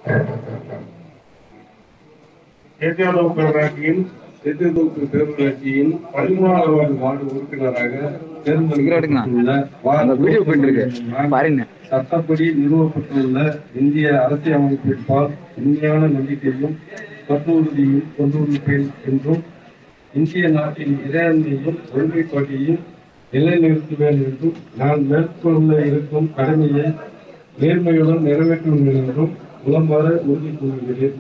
தேத்தியாதோ பேரூராட்சியின் தேத்தியாதோப்பு பேரூராட்சியின் பதிமூணாவது வார்டு உறுப்பினராக தேர்ந்தெடுக்கப்பட்டுள்ள அந்த வீடியோ போயிட்டு இருக்கு நான் பாருங்க சட்டப்படி நிறுவப்பட்டுள்ள இந்திய அரசியலமைப்பிற்பால் உண்மையான நம்பிக்கையும் தத்துவத்தையும் கொண்டுள்ளேன் என்றும் இந்திய நாட்டின் இறையாண்மையும் ஒருமைப்பாட்டையும் நிலைநிறுத்துவேன் என்றும் நான் மேற்கொள்ள இருக்கும் கடமையை நேர்மையுடன் நிறைவேற்றுவேன் என்றும் உளமாற உறுதி கூறுகிறேன்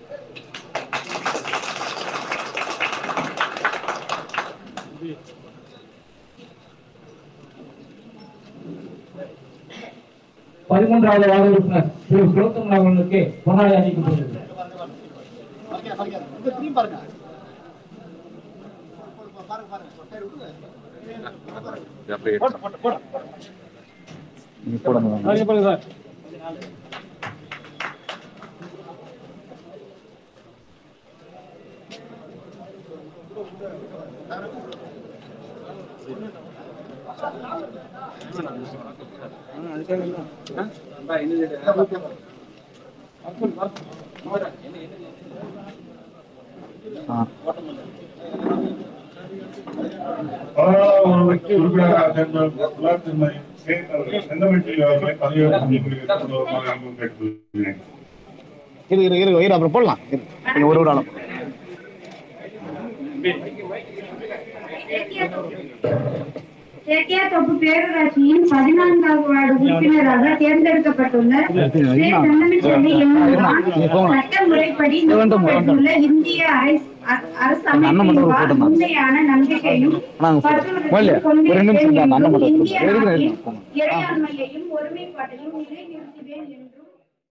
பதிமூன்றாவது வார்டு உறுப்பினர் திரு குலத்தம் அவர்களுக்கு பொன்னாடை அணிக்கப்படுகிறது நீ போடணும் ஆ பாராளுமன்ற உறுப்பினராக தேர்ந்தெடுக்கப்பட்டுள்ள திருமதி சேத் அவர்கள் செந்தமிழ்ச்சி அவர்களை பதவியேற்க கேட்டுக்கொள்கிறேன் இரு இரு இரு இரு அப்புறம் போடலாம் இரு. கொஞ்சம் ஒரு ஒரு ஆளம் சேத்தியாத்தோப்பு பேரூராட்சியின் பதினான்காவது வார்டு உறுப்பினராக தேர்ந்தெடுக்கப்பட்டுள்ள சே. செந்தமிழ்ச்செல்வி என்னும் நான் சட்ட முறைப்படி நிறுவப்பட்டுள்ள இந்திய அரச- அ- அரசமைப்பின்பால் உண்மையான நம்பிக்கையும் ஆனா, பற்றுதலையும் முதல்ல ஒரு நிமிஷம் கொண்டிருப்பேன் தான், அந்த அண்ணன் என்றும் மட்டும் இந்திய இருக்கிறேன், நாட்டின் இருக்கிறேன். இறையாண்மையையும் ஒருமைப்பாட்டையும் நிலைநிறுத்துவேன் என்றும்